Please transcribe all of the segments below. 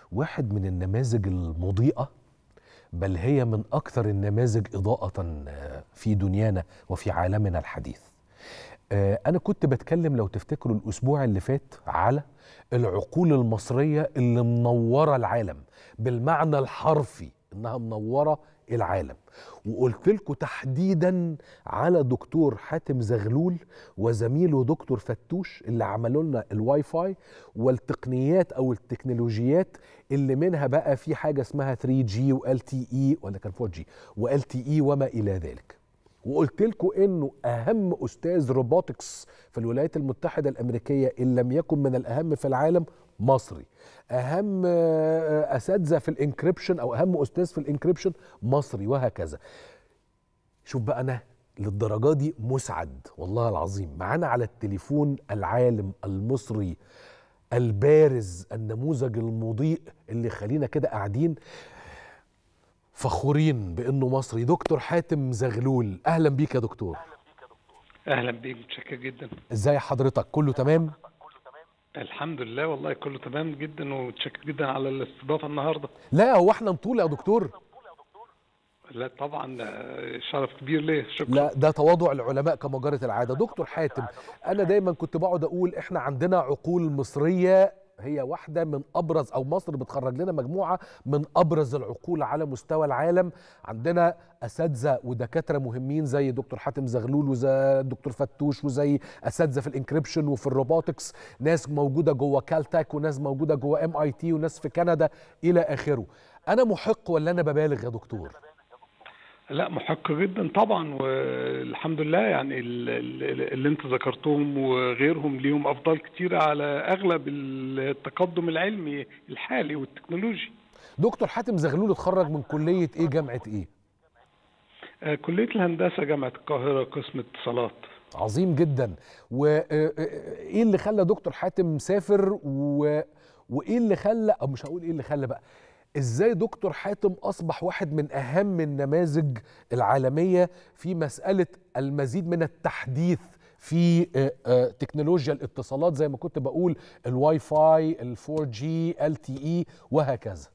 واحد من النماذج المضيئة بل هي من أكثر النماذج إضاءة في دنيانا وفي عالمنا الحديث آه، أنا كنت بتكلم لو تفتكروا الأسبوع اللي فات على العقول المصرية اللي منورة العالم بالمعنى الحرفي إنها منورة العالم وقلت لكم تحديدا على دكتور حاتم زغلول وزميله دكتور فتوش اللي عملوا لنا الواي فاي والتقنيات او التكنولوجيات اللي منها بقى في حاجه اسمها 3 جي وال تي اي ولا كان 4 جي وال تي اي وما الى ذلك وقلت لكم انه اهم استاذ روبوتكس في الولايات المتحده الامريكيه ان لم يكن من الاهم في العالم مصري اهم آه، اساتذه في الانكريبشن او اهم استاذ في الانكريبشن مصري وهكذا شوف بقى انا للدرجه دي مسعد والله العظيم معانا على التليفون العالم المصري البارز النموذج المضيء اللي خلينا كده قاعدين فخورين بانه مصري دكتور حاتم زغلول اهلا بيك يا دكتور اهلا بيك متشكر جدا ازاي حضرتك كله تمام الحمد لله والله كله تمام جدا ومتشكر جدا على الاستضافه النهارده لا هو احنا نطول يا دكتور لا طبعا آه، شرف كبير ليه شكرا لا ده تواضع العلماء كما جرت العاده دكتور حاتم انا دايما كنت بقعد اقول احنا عندنا عقول مصريه هي واحده من ابرز او مصر بتخرج لنا مجموعه من ابرز العقول على مستوى العالم عندنا اساتذه ودكاتره مهمين زي دكتور حاتم زغلول وزي الدكتور فتوش وزي اساتذه في الانكريبشن وفي الروبوتكس ناس موجوده جوه كالتاك وناس موجوده جوه ام اي تي وناس في كندا الى اخره انا محق ولا انا ببالغ يا دكتور لا محق جدا طبعا والحمد لله يعني ال- ال- اللي انت ذكرتهم وغيرهم ليهم افضال كتيره على اغلب التقدم العلمي الحالي والتكنولوجي دكتور حاتم زغلول اتخرج من كليه ايه جامعه ايه آه، كليه الهندسه جامعه القاهره قسم اتصالات عظيم جدا وايه اللي خلى دكتور حاتم سافر و... وايه اللي خلى او مش هقول ايه اللي خلى بقى ازاي دكتور حاتم اصبح واحد من اهم النماذج العالميه في مساله المزيد من التحديث في آه، آه، تكنولوجيا الاتصالات زي ما كنت بقول الواي فاي ال4 جي ال تي اي وهكذا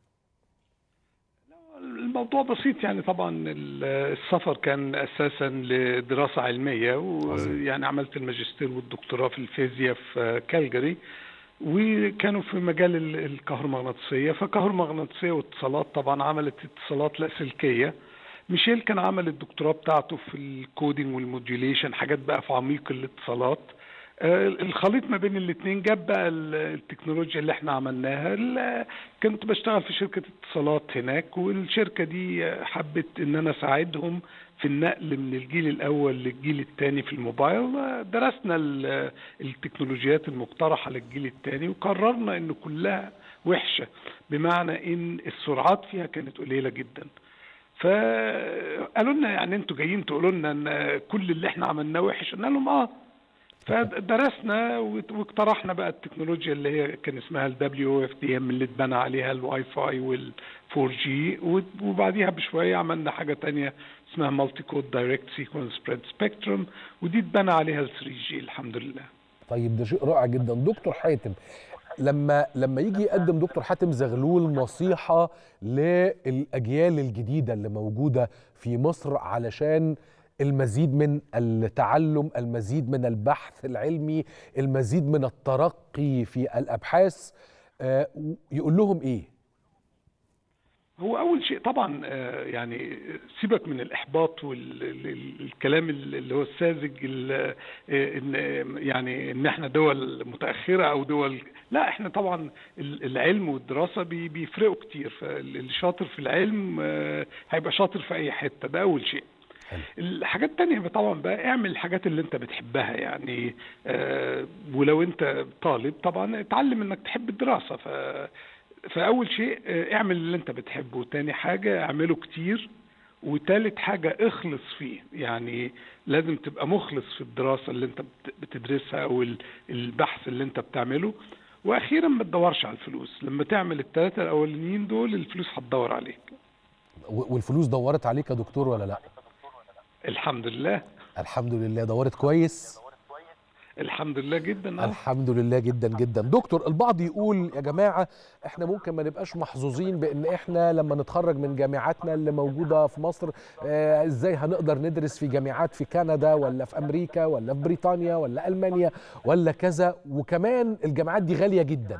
الموضوع بسيط يعني طبعا ال- السفر كان اساسا لدراسه علميه عظيم. ويعني عملت الماجستير والدكتوراه في الفيزياء في كالجاري وكانوا في مجال ال- الكهرومغناطيسيه فكهرومغناطيسيه واتصالات طبعا عملت اتصالات لاسلكيه ميشيل كان عمل الدكتوراه بتاعته في الكودينج والموديوليشن حاجات بقى في عميق الاتصالات آه، الخليط ما بين الاثنين جاب بقى ال- التكنولوجيا اللي احنا عملناها ال- كنت بشتغل في شركة اتصالات هناك والشركة دي حبت ان انا اساعدهم في النقل من الجيل الاول للجيل الثاني في الموبايل آه، درسنا ال- التكنولوجيات المقترحة للجيل الثاني وقررنا ان كلها وحشة بمعنى ان السرعات فيها كانت قليلة جدا فقالوا لنا يعني انتوا جايين تقولوا لنا ان كل اللي احنا عملناه وحش قلنا لهم اه فدرسنا وت- واقترحنا بقى التكنولوجيا اللي هي كان اسمها ال WFDM اللي اتبنى عليها الواي فاي وال 4 جي وبعديها بشويه عملنا حاجه تانية اسمها مالتي كود دايركت سيكونس سبريد سبيكترم ودي اتبنى عليها ال 3 جي الحمد لله طيب ده شيء رائع جدا دكتور حاتم لما لما يجي يقدم دكتور حاتم زغلول نصيحة للأجيال الجديدة اللي موجودة في مصر علشان المزيد من التعلم المزيد من البحث العلمي المزيد من الترقي في الأبحاث آه، يقول لهم إيه؟ هو اول شيء طبعا آه، يعني سيبك من الاحباط والكلام اللي هو الساذج ال- آه، ان يعني ان احنا دول متاخره او دول لا احنا طبعا ال- العلم والدراسه بي- بيفرقوا كتير فاللي شاطر في العلم آه، هيبقى شاطر في اي حته ده اول شيء حلو. الحاجات التانية طبعا بقى اعمل الحاجات اللي انت بتحبها يعني آه ولو انت طالب طبعا اتعلم انك تحب الدراسة ف فأول شيء آه، اعمل اللي انت بتحبه تاني حاجة اعمله كتير وتالت حاجة اخلص فيه يعني لازم تبقى مخلص في الدراسة اللي انت بت- بتدرسها او ال- البحث اللي انت بتعمله واخيرا ما تدورش على الفلوس لما تعمل الثلاثة الاولانيين دول الفلوس هتدور عليك و- والفلوس دورت عليك يا دكتور ولا لا؟ الحمد لله الحمد لله دورت كويس الحمد لله جدا آه. الحمد لله جدا جدا دكتور البعض يقول يا جماعة احنا ممكن ما نبقاش محظوظين بان احنا لما نتخرج من جامعاتنا اللي موجودة في مصر اه ازاي هنقدر ندرس في جامعات في كندا ولا في امريكا ولا في بريطانيا ولا المانيا ولا كذا وكمان الجامعات دي غالية جدا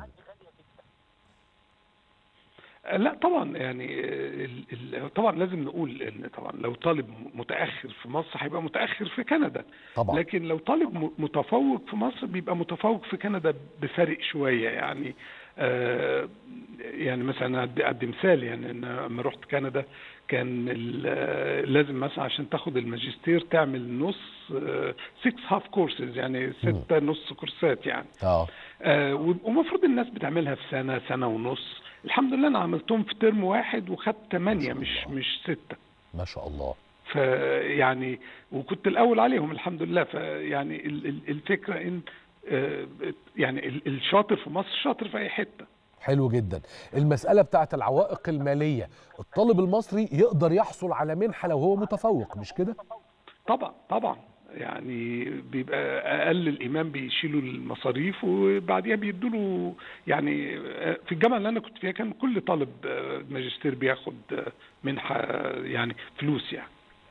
لا طبعا يعني ال- ال- طبعا لازم نقول ان طبعا لو طالب متاخر في مصر هيبقى متاخر في كندا طبعا لكن لو طالب م- متفوق في مصر بيبقى متفوق في كندا بفرق شويه يعني آه يعني مثلا ادي ادي مثال يعني ان لما رحت كندا كان ال- لازم مثلا عشان تاخد الماجستير تعمل نص 6 هاف كورسز يعني ستة نص كورسات يعني اه آه، ومفروض الناس بتعملها في سنه سنه ونص الحمد لله انا عملتهم في ترم واحد وخدت ثمانيه مش مش سته ما شاء الله فيعني وكنت الاول عليهم الحمد لله فيعني ال- ال- الفكره ان آه، يعني ال- الشاطر في مصر شاطر في اي حته حلو جدا المسألة بتاعت العوائق المالية الطالب المصري يقدر يحصل على منحة لو هو متفوق مش كده طبعا طبعا يعني بيبقى اقل الايمان بيشيلوا المصاريف وبعديها بيدوا له يعني في الجامعه اللي انا كنت فيها كان كل طالب ماجستير بياخد منحه يعني فلوس يعني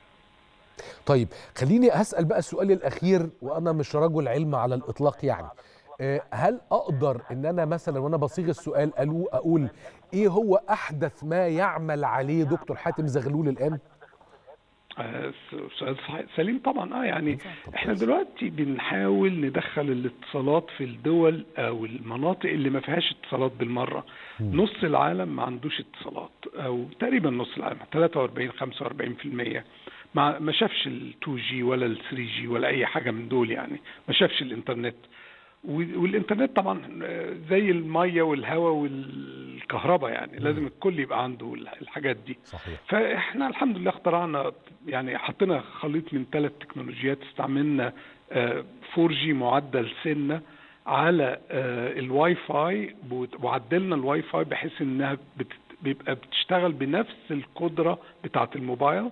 طيب خليني أسأل بقى السؤال الأخير وأنا مش رجل علم على الإطلاق يعني آه، هل أقدر إن أنا مثلا وأنا بصيغ السؤال ألو أقول إيه هو أحدث ما يعمل عليه دكتور حاتم زغلول الآن؟ آه، سؤال صحيح سليم طبعا اه يعني طب احنا كويس. دلوقتي بنحاول ندخل الاتصالات في الدول او المناطق اللي ما فيهاش اتصالات بالمره نص العالم ما عندوش اتصالات او تقريبا نص العالم 43 45% ما ما شافش ال 2 جي ولا ال 3 جي ولا اي حاجه من دول يعني ما شافش الانترنت و- والانترنت طبعا آه، زي الميه والهواء والكهرباء يعني لازم الكل يبقى عنده الحاجات دي صحيح فاحنا الحمد لله اخترعنا يعني حطينا خليط من ثلاث تكنولوجيات استعملنا 4 جي معدل سنه على آه، الواي فاي بوت- وعدلنا الواي فاي بحيث انها بت- بيبقى بتشتغل بنفس القدره بتاعه الموبايل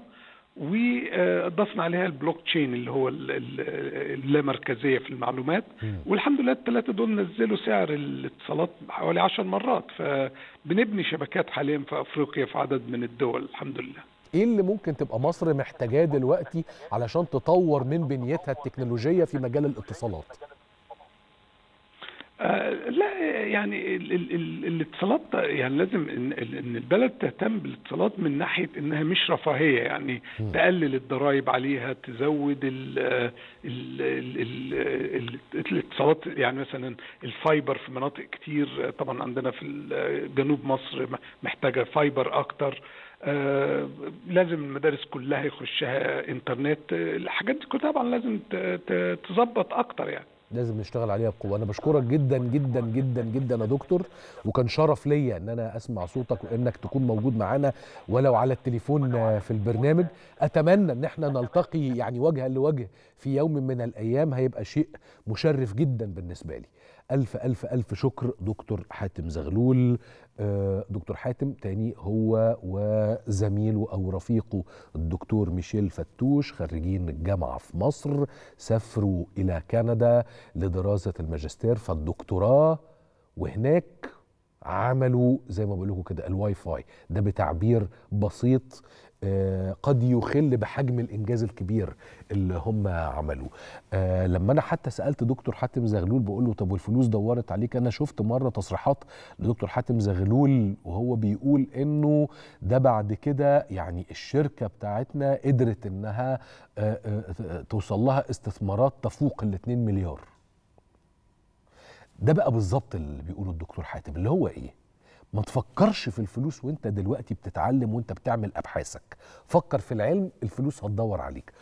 وضفنا عليها البلوك تشين اللي هو ال- ال- اللامركزيه في المعلومات مم. والحمد لله الثلاثه دول نزلوا سعر الاتصالات حوالي 10 مرات فبنبني شبكات حاليا في افريقيا في عدد من الدول الحمد لله ايه اللي ممكن تبقى مصر محتاجاه دلوقتي علشان تطور من بنيتها التكنولوجيه في مجال الاتصالات آه لا يعني ال ال ال الاتصالات يعني لازم ان, إن البلد تهتم بالاتصالات من ناحيه انها مش رفاهيه يعني مم. تقلل الضرائب عليها تزود ال ال ال ال ال الاتصالات يعني مثلا الفايبر في مناطق كتير طبعا عندنا في ال- جنوب مصر محتاجه فايبر اكتر آه لازم المدارس كلها يخشها انترنت الحاجات دي كلها طبعا لازم ت- ت- تظبط اكتر يعني لازم نشتغل عليها بقوه انا بشكرك جدا جدا جدا جدا يا دكتور وكان شرف ليا ان انا اسمع صوتك وانك تكون موجود معانا ولو على التليفون آه، في البرنامج اتمنى ان احنا نلتقي يعني وجها لوجه في يوم من الايام هيبقى شيء مشرف جدا بالنسبه لي الف الف الف شكر دكتور حاتم زغلول آه، دكتور حاتم تاني هو وزميله او رفيقه الدكتور ميشيل فتوش خريجين الجامعه في مصر سافروا الى كندا لدراسه الماجستير فالدكتوراه وهناك عملوا زي ما بقول لكم كده الواي فاي ده بتعبير بسيط آه، قد يخل بحجم الانجاز الكبير اللي هم عملوه آه، لما انا حتى سالت دكتور حاتم زغلول بقول له طب والفلوس دورت عليك انا شفت مره تصريحات لدكتور حاتم زغلول وهو بيقول انه ده بعد كده يعني الشركه بتاعتنا قدرت انها آه، آه، توصل لها استثمارات تفوق ال 2 مليار ده بقى بالظبط اللي بيقوله الدكتور حاتم اللي هو ايه ما تفكرش في الفلوس وانت دلوقتي بتتعلم وانت بتعمل ابحاثك فكر في العلم الفلوس هتدور عليك